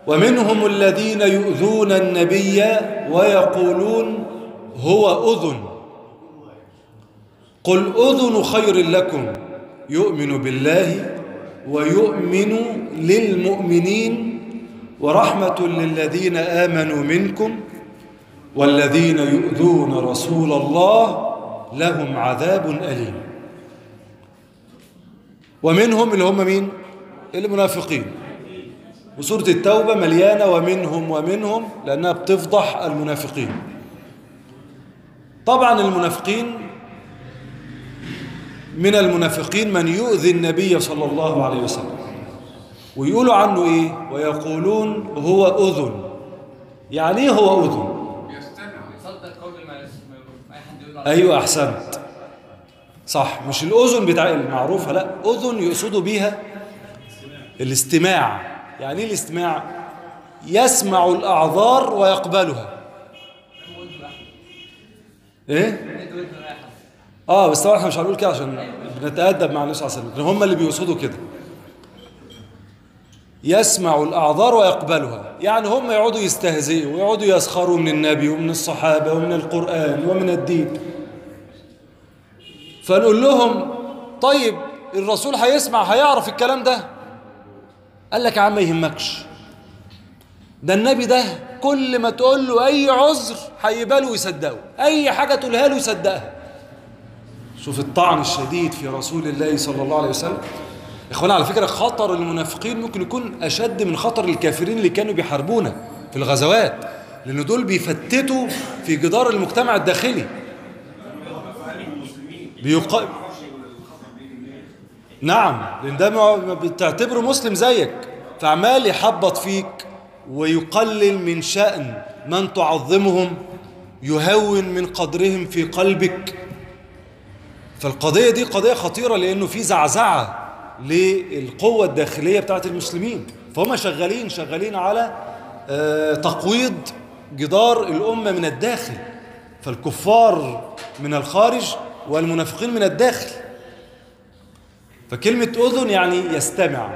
ومنهم الذين يؤذون النبي ويقولون هو أذن قل أذن خير لكم يؤمن بالله ويؤمن للمؤمنين ورحمة للذين آمنوا منكم والذين يؤذون رسول الله لهم عذاب أليم ومنهم اللي هم مين المنافقين وسورة التوبة مليانة ومنهم ومنهم لأنها بتفضح المنافقين طبعا المنافقين من المنافقين من يؤذي النبي صلى الله عليه وسلم ويقولوا عنه ايه ويقولون هو أذن يعني ايه هو أذن يصدق قول ما ما اي حد يقول على ايوه احسنت صح مش الاذن بتاع المعروفه لا اذن يقصدوا بيها الاستماع يعني ايه الاستماع يسمع الاعذار ويقبلها ايه ند ودن رايحه اه بس طبعا احنا مش هنقول كده عشان بنتادب مع النبي صلى الله عليه وسلم لكن هم اللي بيقصدوا كده يسمع الاعذار ويقبلها يعني هم يقعدوا يستهزئوا ويقعدوا يسخروا من النبي ومن الصحابه ومن القران ومن الدين فنقول لهم طيب الرسول هيسمع هيعرف الكلام ده قال لك يا عم ما يهمكش ده النبي ده كل ما تقول له اي عذر هيقبله ويصدقه اي حاجه تقولها له يصدقها شوف الطعن الشديد في رسول الله صلى الله عليه وسلم اخوانا على فكره خطر المنافقين ممكن يكون اشد من خطر الكافرين اللي كانوا بيحاربونا في الغزوات لان دول بيفتتوا في جدار المجتمع الداخلي بيق... نعم لان ده ما ما بتعتبره مسلم زيك فعمال يحبط فيك ويقلل من شأن من تعظمهم يهون من قدرهم في قلبك فالقضية دي قضية خطيرة لأنه في زعزعة للقوة الداخلية بتاعت المسلمين فهم شغالين شغالين على آه، تقويض جدار الأمة من الداخل فالكفار من الخارج والمنافقين من الداخل فكلمة أذن يعني يستمع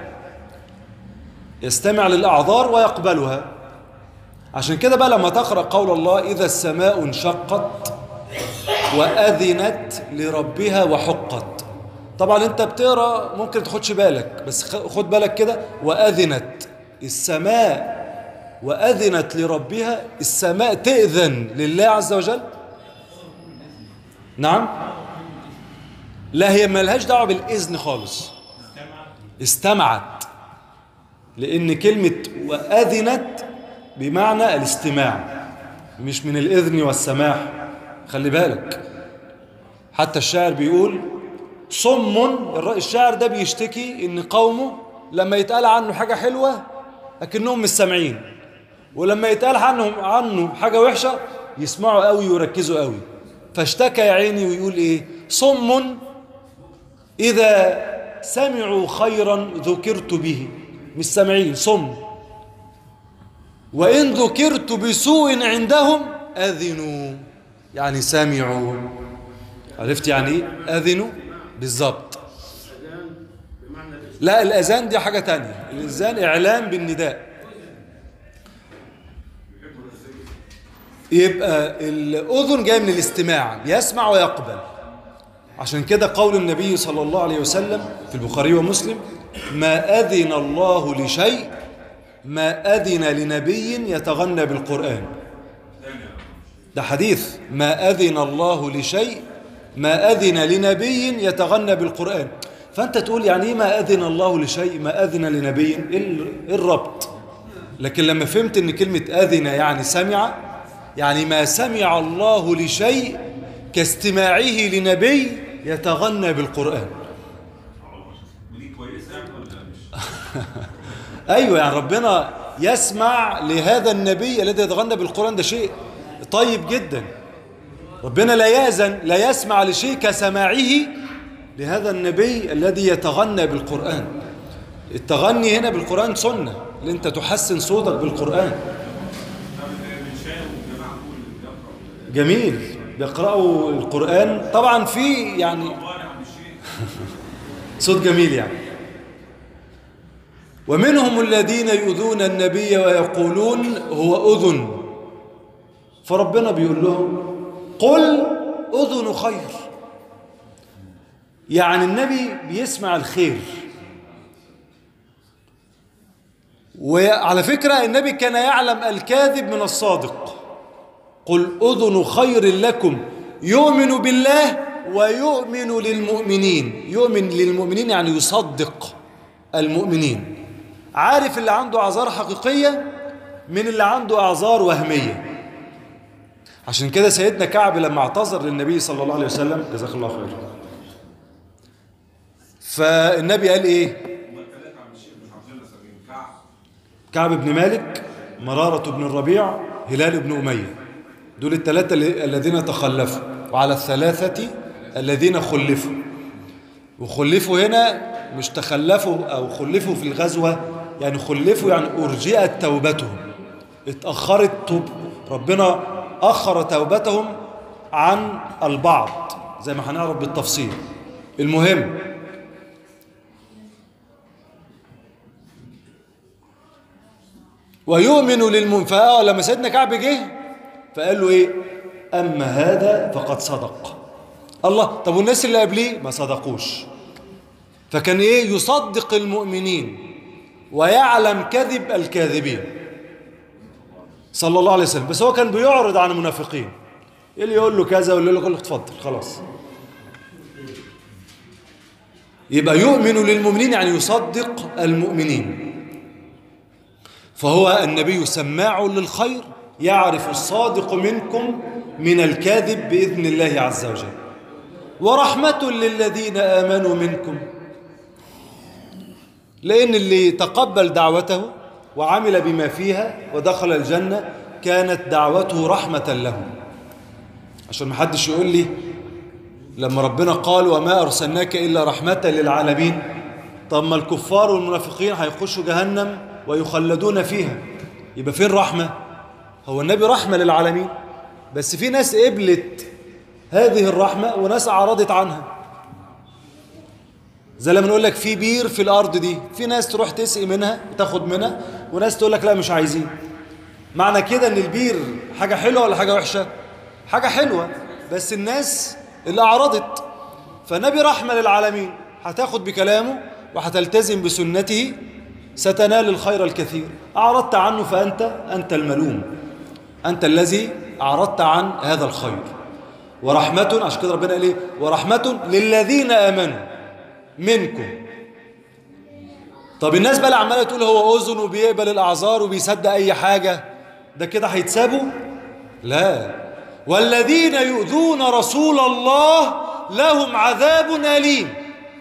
يستمع للأعذار ويقبلها عشان كده بقى لما تقرأ قول الله إذا السماء انشقت وأذنت لربها وحقت طبعا انت بتقرا ممكن تاخدش بالك بس خ- خد بالك كده وأذنت السماء وأذنت لربها السماء تأذن لله عز وجل نعم لا هي ملهاش دعوة بالإذن خالص استمعت لأن كلمة وأذنت بمعنى الاستماع مش من الإذن والسماح خلي بالك حتى الشاعر بيقول صم الر- الشاعر ده بيشتكي ان قومه لما يتقال عنه حاجة حلوة لكنهم مش سامعين ولما يتقال عنهم عنه حاجة وحشة يسمعوا قوي ويركزوا قوي فاشتكى يا عيني ويقول ايه صم إذا سمعوا خيرا ذكرت به مش سامعين صم وإن ذكرت بسوء عندهم أذنوا يعني سمعوا عرفت يعني ايه أذنوا بالظبط لا الأذان دي حاجة تانية الأذان إعلام بالنداء يبقى الأذن جاي من الاستماع بيسمع ويقبل عشان كده قول النبي صلى الله عليه وسلم في البخاري ومسلم ما أذن الله لشيء ما أذن لنبي يتغنى بالقرآن ده حديث ما أذن الله لشيء ما أذن لنبي يتغنى بالقرآن فأنت تقول يعني إيه ما أذن الله لشيء ما أذن لنبي إيه ال- إيه الربط لكن لما فهمت إن كلمة أذن يعني سمع يعني ما سمع الله لشيء كاستماعه لنبي يتغنى بالقرآن دي كويسه يعني ولا مش؟ ايوه يعني ربنا يسمع لهذا النبي الذي يتغنى بالقران ده شيء طيب جدا ربنا لا يأذن لا يسمع لشيء كسماعه لهذا النبي الذي يتغنى بالقرآن التغني هنا بالقرآن سنة اللي انت تحسن صوتك بالقرآن طب من شاي والجماعه كل بيقرا جميل بيقرأوا القرآن طبعا في يعني والله يا عم الشيخ صوت جميل يعني ومنهم الذين يؤذون النبي ويقولون هو أذن فربنا بيقول لهم قل أذن خير يعني النبي بيسمع الخير وعلى فكرة النبي كان يعلم الكاذب من الصادق قل أذن خير لكم يؤمن بالله ويؤمن للمؤمنين يؤمن للمؤمنين يعني يصدق المؤمنين عارف اللي عنده أعذار حقيقية من اللي عنده أعذار وهمية عشان كده سيدنا كعب لما اعتذر للنبي صلى الله عليه وسلم جزاك الله خير فالنبي قال ايه هم الثلاثة عم الشيخ مش حافظين اساميهم كعب كعب بن مالك مرارة بن الربيع هلال بن أمية دول الثلاثة اللي- الذين تخلفوا وعلى الثلاثة الذين خلفوا وخلفوا هنا مش تخلفوا أو خلفوا في الغزوة يعني خلفوا يعني أرجئت توبتهم اتأخرت توب ربنا أخر توبتهم عن البعض زي ما هنعرف بالتفصيل المهم ويؤمن للمنفعة لما سيدنا كعب جه فقال له ايه اما هذا فقد صدق الله طب والناس اللي قبليه ما صدقوش فكان ايه يصدق المؤمنين ويعلم كذب الكاذبين صلى الله عليه وسلم بس هو كان بيعرض عن المنافقين اللي يقول له كذا واللي يقول له اتفضل خلاص يبقى يؤمن للمؤمنين يعني يصدق المؤمنين فهو النبي سماع للخير يعرف الصادق منكم من الكاذب بإذن الله عز وجل ورحمة للذين آمنوا منكم لأن اللي تقبل دعوته وعمل بما فيها ودخل الجنة كانت دعوته رحمة لهم عشان ما حدش يقول لي لما ربنا قال وما أرسلناك إلا رحمة للعالمين طب ما الكفار والمنافقين هيخشوا جهنم ويخلدون فيها يبقى فين رحمة هو النبي رحمة للعالمين بس في ناس قبلت هذه الرحمة وناس أعرضت عنها زي لما نقول لك في بير في الأرض دي في ناس تروح تسقي منها وتاخد منها وناس تقول لك لا مش عايزين معنى كده ان البير حاجة حلوة ولا حاجة وحشة حاجة حلوة بس الناس اللي أعرضت فالنبي رحمة للعالمين هتاخد بكلامه وهتلتزم بسنته ستنال الخير الكثير أعرضت عنه فأنت أنت الملوم أنت الذي أعرضت عن هذا الخير ورحمة عشان كده ربنا قال إيه ورحمة للذين آمنوا منكم طب الناس بقى اللي عماله تقول هو أذن وبيقبل الأعذار وبيصدق أي حاجة ده كده هيتسابوا لا والذين يؤذون رسول الله لهم عذاب أليم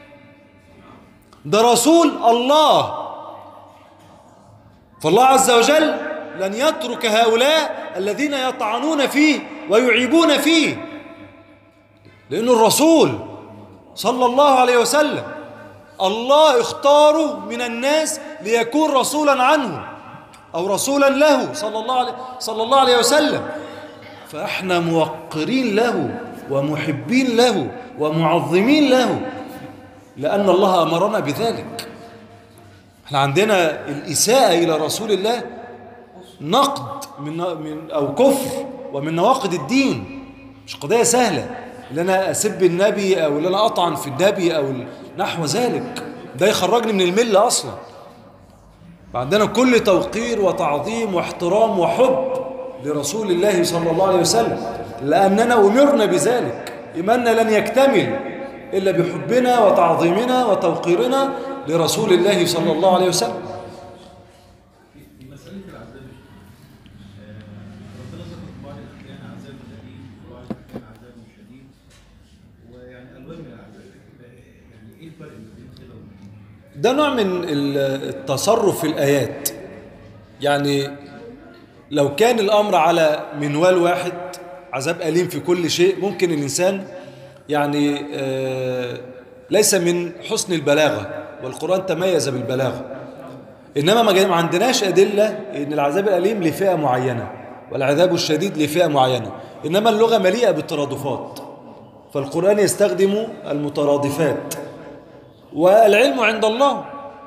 ده رسول الله فالله عز وجل لن يترك هؤلاء الذين يطعنون فيه ويعيبون فيه لأنه الرسول صلى الله عليه وسلم الله اختاره من الناس ليكون رسولا عنه أو رسولا له صلى الله عليه, صلى الله عليه وسلم فإحنا موقرين له ومحبين له ومعظمين له لأن الله أمرنا بذلك احنا عندنا الإساءة إلى رسول الله نقد من من أو كفر ومن نواقض الدين مش قضية سهلة ان انا اسب النبي او ان انا اطعن في النبي او نحو ذلك ده يخرجني من المله اصلا عندنا كل توقير وتعظيم واحترام وحب لرسول الله صلى الله عليه وسلم لاننا امرنا بذلك ايماننا لن يكتمل الا بحبنا وتعظيمنا وتوقيرنا لرسول الله صلى الله عليه وسلم في مسألة العذاب آه، ربنا ذكر في بعض الأحيان عذاب أليم وفي بعض الأحيان عذاب شديد ويعني ألوان من العذاب يعني إيه الفرق ما بين كده وبين كده؟ ده نوع من التصرف في الآيات يعني لو كان الأمر على منوال واحد عذاب أليم في كل شيء ممكن الإنسان يعني آه، ليس من حسن البلاغة والقرآن تميز بالبلاغة إنما ما جا- ما عندناش أدلة إن العذاب الأليم لفئة معينة والعذاب الشديد لفئة معينة إنما اللغة مليئة بالترادفات فالقرآن يستخدم المترادفات والعلم عند الله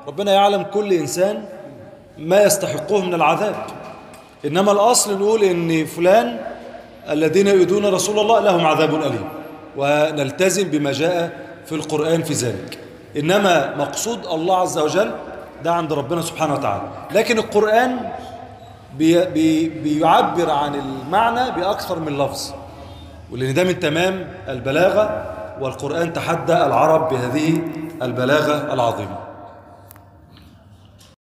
ربنا يعلم كل إنسان ما يستحقه من العذاب إنما الأصل نقول إن فلان الذين يؤذون رسول الله لهم عذاب أليم ونلتزم بما جاء في القرآن في ذلك إنما مقصود الله عز وجل ده عند ربنا سبحانه وتعالى لكن القرآن بي بي بيعبر عن المعنى بأكثر من لفظ ولأن ده من تمام البلاغة والقرآن تحدى العرب بهذه البلاغة العظيمة